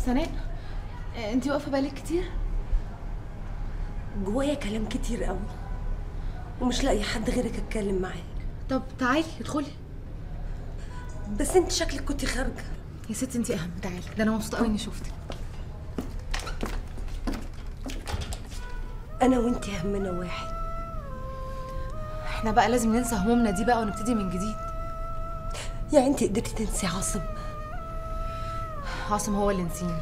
سناء انت واقفه بقالك كتير جوايا كلام كتير قوي ومش لاقي حد غيرك اتكلم معاه طب تعالي ادخلي بس انت شكلك كنت خارجه يا ستي انت اهم تعالي ده انا مبسوطه قوي اني شفتك انا وانت همنا واحد احنا بقى لازم ننسى همومنا دي بقى ونبتدي من جديد يعني انت قدرتي تنسي عاصم عاصم هو اللي نسيني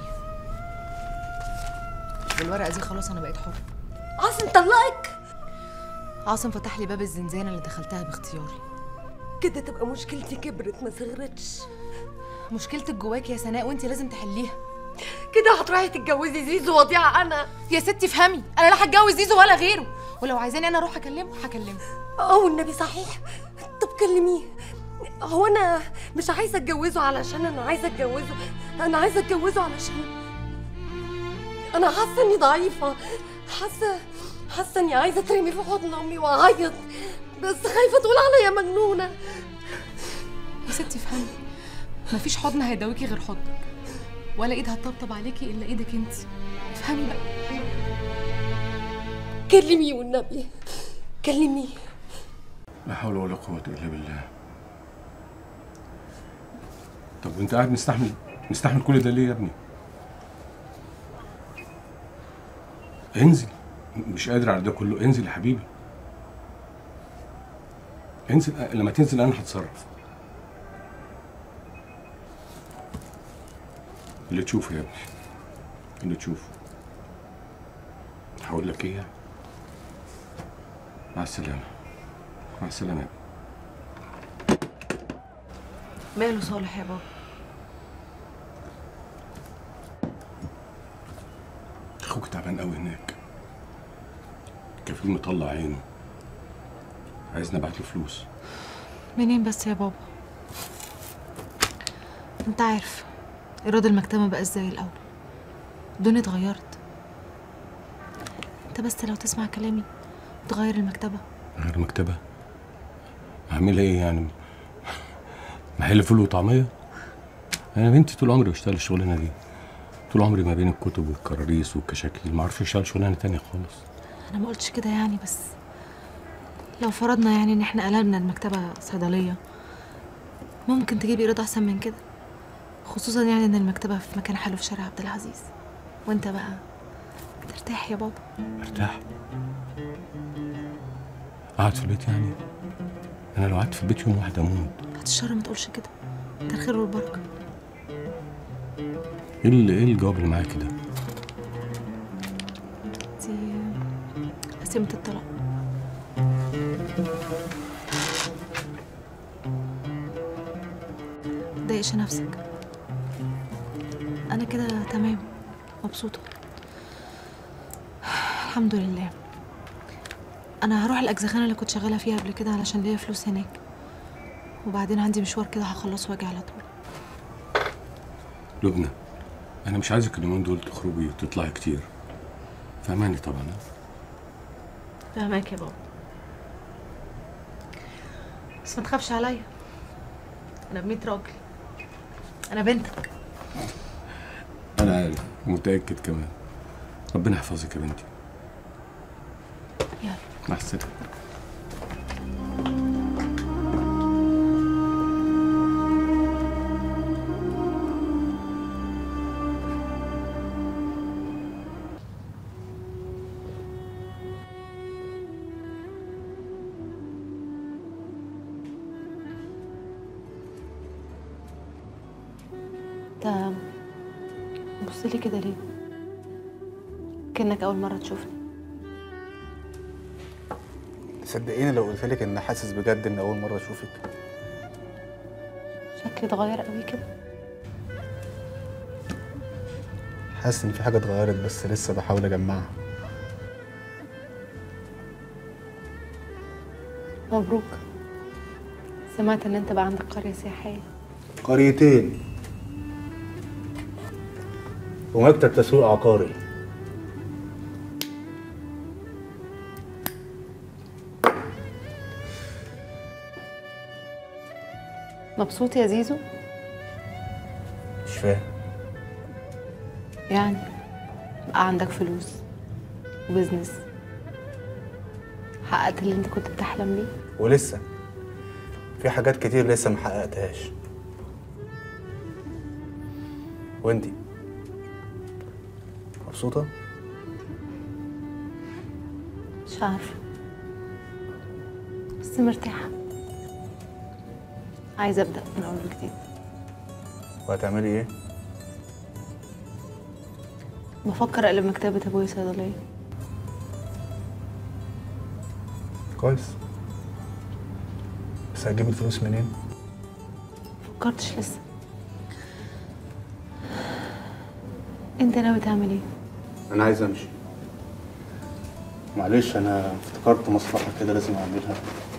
بالورقه دي خلاص انا بقيت حره عاصم طلقك عاصم فتح لي باب الزنزانه اللي دخلتها باختياري كده تبقى مشكلتي كبرت ما صغرتش مشكلتك جواكي يا سناء وانت لازم تحليها كده هتروحي تتجوزي زيزو وضيعه انا يا ستي افهمي انا لا هتجوز زيزو ولا غيره ولو عايزاني انا اروح اكلمه هكلمه اه والنبي صحيح طب كلميه هو انا مش عايزه اتجوزه علشان انا عايزه اتجوزه انا عايزه اتجوزه علشان انا حاسه اني ضعيفه حاسه حاسه اني عايزه اترمي في حضن امي واعيط بس خايفه تقول عليا مجنونه يا ستي افهمي مفيش حضن هيداويكي غير حضنك ولا ايد هتطبطب عليكي الا ايدك انت افهمي بقى كلميه والنبي كلميه لا حول ولا قوة إلا بالله طب وأنت قاعد مستحمل مستحمل كل ده ليه يا ابني؟ انزل مش قادر على ده كله انزل يا حبيبي انزل أه، لما تنزل أنا هتصرف اللي تشوفه يا ابني اللي تشوفه هقول لك ايه مع السلامة مع السلامة يا ابني. ماله صالح يا بابا اخوك تعبان قوي هناك كفيل مطلع عينه عايزني ابعت له فلوس منين بس يا بابا انت عارف ايراد المكتبه ما بقاش زي الاول الدنيا اتغيرت انت بس لو تسمع كلامي تغير المكتبه غير مكتبة اعملها ايه يعني محل فول وطعمية انا بنتي طول عمري بشتغل الشغلانة دي طول عمري ما بين الكتب والكراريس والكشاكيل ما اعرفش اشتغل شغلانة تانية خالص انا ما قلتش كده يعني بس لو فرضنا يعني ان احنا قلبنا المكتبه صيدليه ممكن تجيب ايراد احسن من كده خصوصا يعني ان المكتبه في مكان حلو في شارع عبد العزيز وانت بقى ترتاح يا بابا ارتاح قعد في البيت يعني انا لو قعدت في البيت يوم واحد اموت بعد الشر ما تقولش كده ده الخير والبركه ايه اللي ايه الجواب اللي معاكي ده دي قسيمه الطلاق متضايقش نفسك انا كده تمام مبسوطه الحمد لله انا هروح الاجزخانه اللي كنت شغاله فيها قبل كده علشان ليا فلوس هناك وبعدين عندي مشوار كده هخلصه واجي على طول لبنى انا مش عايزك اليومين دول تخرجي وتطلعي كتير فهماني طبعا ها؟ فهماك يا بابا بس ما تخافش عليا انا بميت راجل انا بنتك انا عارف متاكد كمان ربنا يحفظك يا بنتي يلا مع السلامه انت بص لي كده ليه كانك اول مره تشوفني صدقيني لو قلت لك ان حاسس بجد ان اول مره اشوفك شكلي اتغير قوي كده حاسس ان في حاجه اتغيرت بس لسه بحاول اجمعها مبروك سمعت ان انت بقى عندك قريه سياحيه قريتين ومكتب تسويق عقاري مبسوط يا زيزو مش فاهم يعني بقى عندك فلوس وبزنس حققت اللي انت كنت بتحلم بيه ولسه في حاجات كتير لسه ما حققتهاش وانتي مبسوطة؟ مش عارفة بس مرتاحة عايزة أبدأ من أول وجديد وهتعملي ايه؟ بفكر أقلب مكتبة أبويا صيدلية كويس بس هتجيب الفلوس منين؟ فكرتش لسه انت ناوي تعمل ايه انا عايز امشي معلش انا افتكرت مصلحة كده لازم اعملها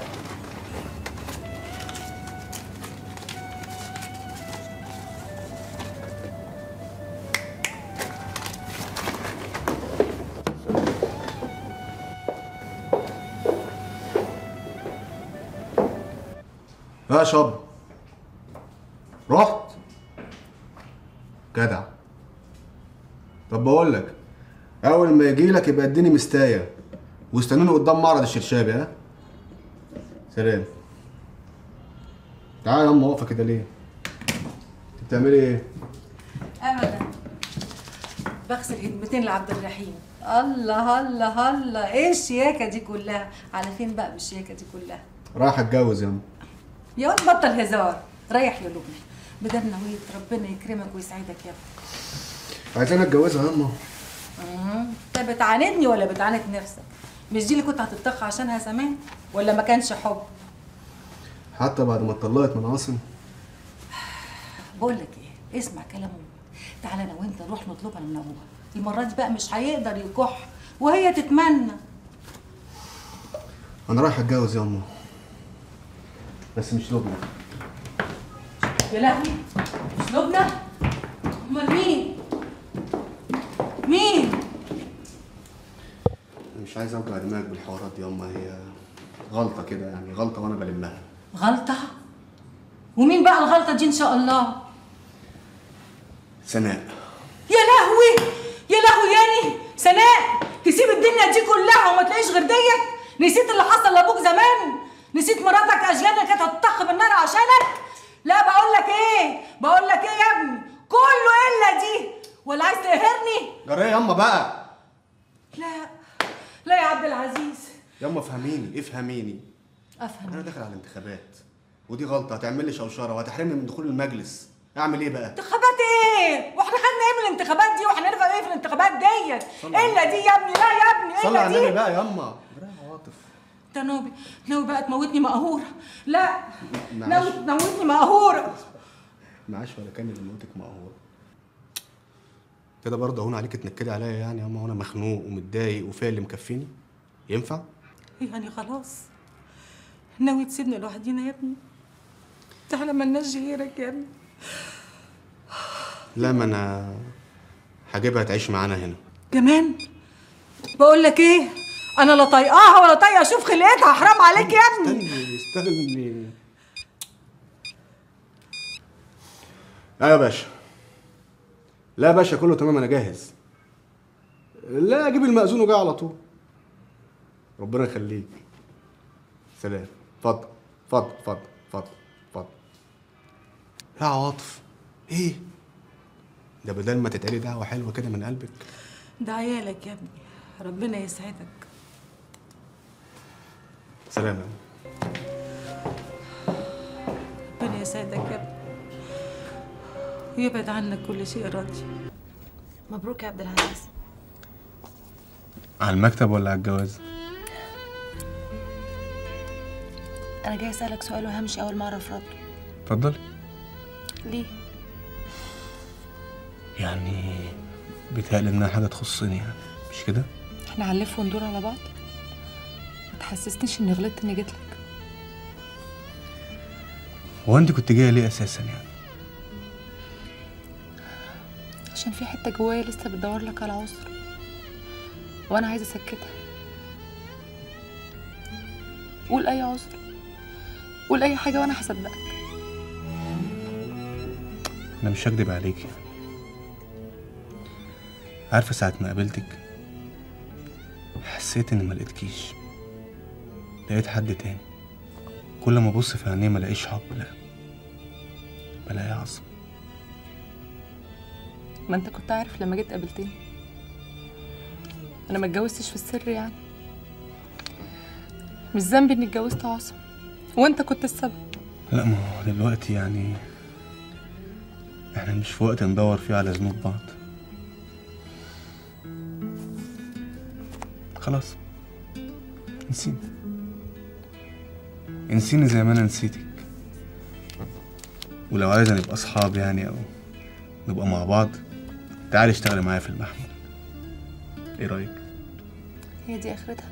يا شاب رحت جدع طب بقول لك اول ما يجي لك يبقى اديني مستايه واستنوني قدام معرض الشرشابي ها سلام تعالى يا ام واقفه كده ليه انت بتعملي ايه ابدا بغسل هدمتين لعبد الرحيم الله الله الله ايه الشياكه دي كلها على فين بقى بالشياكه دي كلها رايح اتجوز يا ام يا واد بطل هزار ريح يا لبنى بدل نويت ربنا يكرمك ويسعدك يا ابني عايزين اتجوزها يا اما مم. انت بتعاندني ولا بتعاند نفسك مش دي اللي كنت هتتخ عشانها زمان ولا ما كانش حب حتى بعد ما اتطلقت من عاصم بقول لك ايه اسمع كلام امك تعالى انا وانت نروح نطلبها من ابوها المره دي بقى مش هيقدر يكح وهي تتمنى انا رايح اتجوز يا ام بس مش لبنى يا لهوي مش لبنى امال مين مين انا مش عايز اوجع دماغك بالحوارات دي يا ام هي غلطه كده يعني غلطه وانا بلمها غلطه ومين بقى الغلطه دي ان شاء الله سناء يا لهوي يا لهوي ياني سناء تسيب الدنيا دي كلها وما تلاقيش غير ديت نسيت اللي حصل لابوك زمان نسيت مراتك اجيال اللي كانت هتطخ بالنار عشانك لا بقول لك ايه بقول لك ايه يا ابني كله الا دي ولا عايز تقهرني جرى يا اما بقى لا لا يا عبد العزيز يا اما افهميني افهميني انا افهم داخل على الانتخابات ودي غلطه هتعمل لي شوشره وهتحرمني من دخول المجلس اعمل ايه بقى انتخابات ايه واحنا خدنا ايه من الانتخابات دي واحنا نفهم ايه في الانتخابات ديت صلي على الا دي يا ابني لا يا ابني صلي الا على النبي دي بقى يا اما جرى يا عواطف انت ناوي ناوي بقى تموتني مقهوره لا معلش. ناوي تموتني مقهوره معاش ولا كان اللي موتك مقهور كده برضه هون عليك تنكدي عليا يعني يا اما وانا مخنوق ومتضايق وفيا اللي مكفيني ينفع يعني خلاص ناوي تسيبني لوحدينا يا ابني ده احنا مالناش غيرك يا ابني لا ما انا هجيبها تعيش معانا هنا كمان بقول لك ايه انا لا طايقاها ولا طايقه اشوف خلقتها حرام عليك يا ابني استني استني اه يا باشا لا يا باشا كله تمام انا جاهز لا اجيب المأذون وجاي على طول ربنا يخليك سلام اتفضل اتفضل اتفضل اتفضل اتفضل يا عواطف ايه ده بدل ما تتقالي دعوه حلوه كده من قلبك ده عيالك يا ابني ربنا يسعدك سلام يا ربنا يسعدك يا ابني ويبعد عنك كل شيء راضي مبروك يا عبد العزيز على المكتب ولا على الجواز انا جاي اسالك سؤال وهمشي اول ما اعرف رده اتفضلي ليه يعني بيتهيألي انها حاجه تخصني يعني مش كده احنا هنلف وندور على بعض ما تحسسنيش اني غلطت اني جيت لك هو انت كنت جايه ليه اساسا يعني عشان في حته جوايا لسه بتدور لك على عذر وانا عايزه اسكتها قول اي عذر قول اي حاجه وانا هصدقك انا مش هكدب عليك يعني عارفة ساعة ما قابلتك حسيت إني ما لقيتكيش لقيت حد تاني كل ما أبص في عينيه ما الاقيش حب لا بلاقي عصم ما انت كنت عارف لما جيت قابلتني انا ما اتجوزتش في السر يعني مش ذنبي اني اتجوزت عاصم وانت كنت السبب لا ما هو دلوقتي يعني احنا مش في وقت ندور فيه على ذنوب بعض خلاص نسيني انسيني زي ما انا نسيتك ولو عايزة نبقى اصحاب يعني او نبقى مع بعض تعالي اشتغلي معايا في المحمل ايه رايك هي دي اخرتها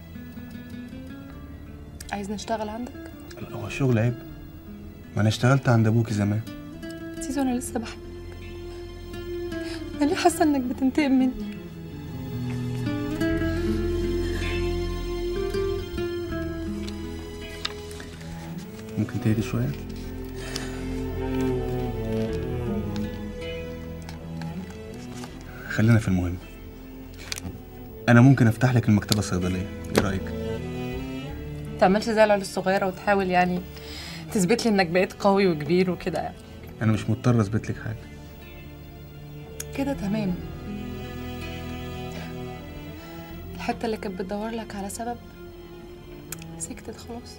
عايزني اشتغل عندك لا هو شغل عيب ما انا اشتغلت عند ابوكي زمان زيزو انا لسه بحبك انا ليه حاسه انك بتنتقم مني ممكن تهدي شويه خلينا في المهم انا ممكن افتح لك المكتبه الصيدليه ايه رايك تعملش زي العيال الصغيره وتحاول يعني تثبت لي انك بقيت قوي وكبير وكده يعني انا مش مضطر اثبت لك حاجه كده تمام الحته اللي كانت بتدور لك على سبب سكتت خلاص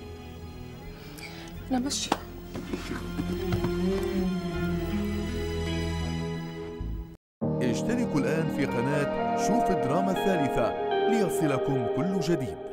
انا ماشيه اشتركوا الآن في قناة شوف الدراما الثالثة ليصلكم كل جديد